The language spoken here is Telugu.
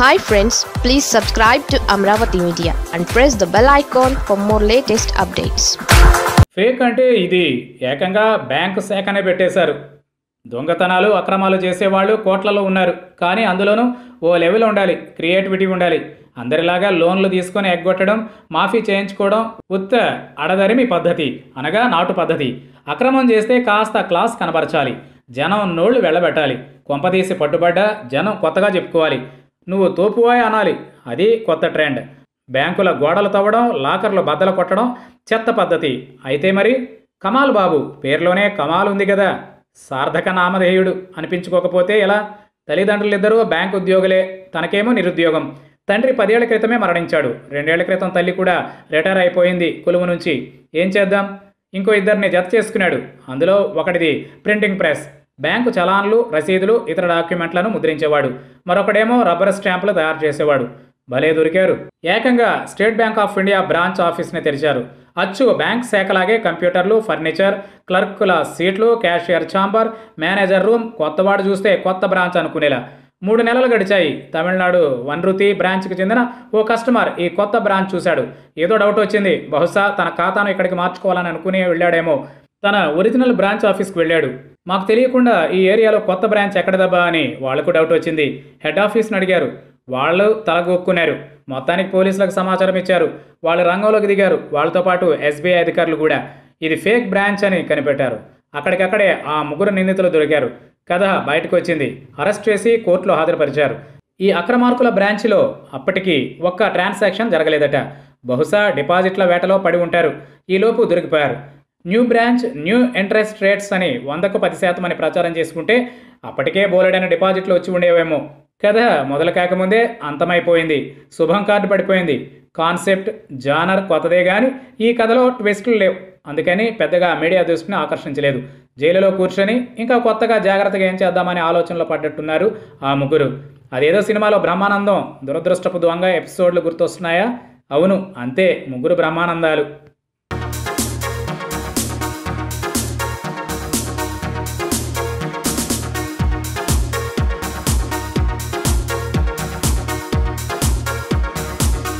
hi friends please subscribe to Amaravati media and press the bell icon for more latest updates fake అంటే ఇది ఏకంగా బ్యాంకు శాఖనే పెట్టేశారు దొంగతనాలు అక్రమాలు చేసేవాళ్ళు కోట్లలో ఉన్నారు కానీ అందులోనూ ఓ లెవెల్ ఉండాలి క్రియేటివిటీ ఉండాలి అందరిలాగా లోన్లు తీసుకొని ఎగ్గొట్టడం మాఫీ చేయించుకోవడం ఉత్త అడదరిమి పద్ధతి అనగా నాటు పద్ధతి అక్రమం చేస్తే కాస్త క్లాస్ కనబరచాలి జనం నోళ్లు వెళ్ళబెట్టాలి కొంపదీసి పట్టుబడ్డా జనం కొత్తగా చెప్పుకోవాలి నువ్వు తోపువాయ్ అనాలి అది కొత్త ట్రెండ్ బ్యాంకుల గోడలు తవ్వడం లాకర్లు బద్దలు కొట్టడం చెత్త పద్ధతి అయితే మరి కమాల్ బాబు పేరులోనే కమాల్ ఉంది కదా సార్థక నామధేయుడు అనిపించుకోకపోతే ఎలా తల్లిదండ్రులిద్దరూ బ్యాంక్ ఉద్యోగులే తనకేమో నిరుద్యోగం తండ్రి పదేళ్ల క్రితమే మరణించాడు రెండేళ్ల క్రితం తల్లి కూడా రిటైర్ అయిపోయింది కొలువు నుంచి ఏం చేద్దాం ఇంకో ఇద్దరిని జత చేసుకున్నాడు అందులో ఒకటిది ప్రింటింగ్ ప్రెస్ బ్యాంకు చలాన్లు రసీదులు ఇతర డాక్యుమెంట్లను ముద్రించేవాడు మరొకడేమో రబ్బర్ స్టాంపులు తయారు చేసేవాడు భలే దొరికారు ఏకంగా State Bank of India branch ఆఫీస్ని తెరిచారు అచ్చు బ్యాంక్ శాఖలాగే కంప్యూటర్లు ఫర్నిచర్ క్లర్కుల సీట్లు క్యాషియర్ ఛాంబర్ మేనేజర్ రూమ్ కొత్తవాడు చూస్తే కొత్త బ్రాంచ్ అనుకునేలా మూడు నెలలు గడిచాయి తమిళనాడు వన్రుతి బ్రాంచ్కి చెందిన ఓ కస్టమర్ ఈ కొత్త బ్రాంచ్ చూశాడు ఏదో డౌట్ వచ్చింది బహుశా తన ఖాతాను ఇక్కడికి మార్చుకోవాలని అనుకుని వెళ్ళాడేమో తన ఒరిజినల్ బ్రాంచ్ ఆఫీస్కి వెళ్ళాడు మాకు తెలియకుండా ఈ ఏరియాలో కొత్త బ్రాంచ్ ఎక్కడదబ్బా అని వాళ్లకు డౌట్ వచ్చింది హెడ్ ఆఫీస్ని అడిగారు వాళ్ళు తలగొక్కున్నారు మొత్తానికి పోలీసులకు సమాచారం ఇచ్చారు వాళ్ళు రంగంలోకి దిగారు వాళ్ళతో పాటు ఎస్బీఐ అధికారులు కూడా ఇది ఫేక్ బ్రాంచ్ అని కనిపెట్టారు అక్కడికక్కడే ఆ ముగ్గురు నిందితులు దొరికారు కథ బయటకు వచ్చింది అరెస్ట్ చేసి కోర్టులో హాజరుపరిచారు ఈ అక్రమార్కుల బ్రాంచ్లో అప్పటికి ఒక్క ట్రాన్సాక్షన్ జరగలేదట బహుశా డిపాజిట్ల వేటలో పడి ఉంటారు ఈలోపు దొరికిపోయారు new branch new interest rates అని వందకు పది శాతం అని ప్రచారం చేసుకుంటే అప్పటికే బోలెడైన డిపాజిట్లు వచ్చి ఉండేవేమో కథ మొదలు కాకముందే అంతమైపోయింది శుభం కార్డు పడిపోయింది కాన్సెప్ట్ జానర్ కొత్తదే కానీ ఈ కథలో ట్విస్టులు లేవు అందుకని పెద్దగా మీడియా దృష్టిని ఆకర్షించలేదు జైలులో కూర్చొని ఇంకా కొత్తగా జాగ్రత్తగా ఏం చేద్దామనే ఆలోచనలో పడ్డట్టున్నారు ఆ ముగ్గురు అదేదో సినిమాలో బ్రహ్మానందం దురదృష్టపు దొంగ ఎపిసోడ్లు గుర్తొస్తున్నాయా అవును అంతే ముగ్గురు బ్రహ్మానందాలు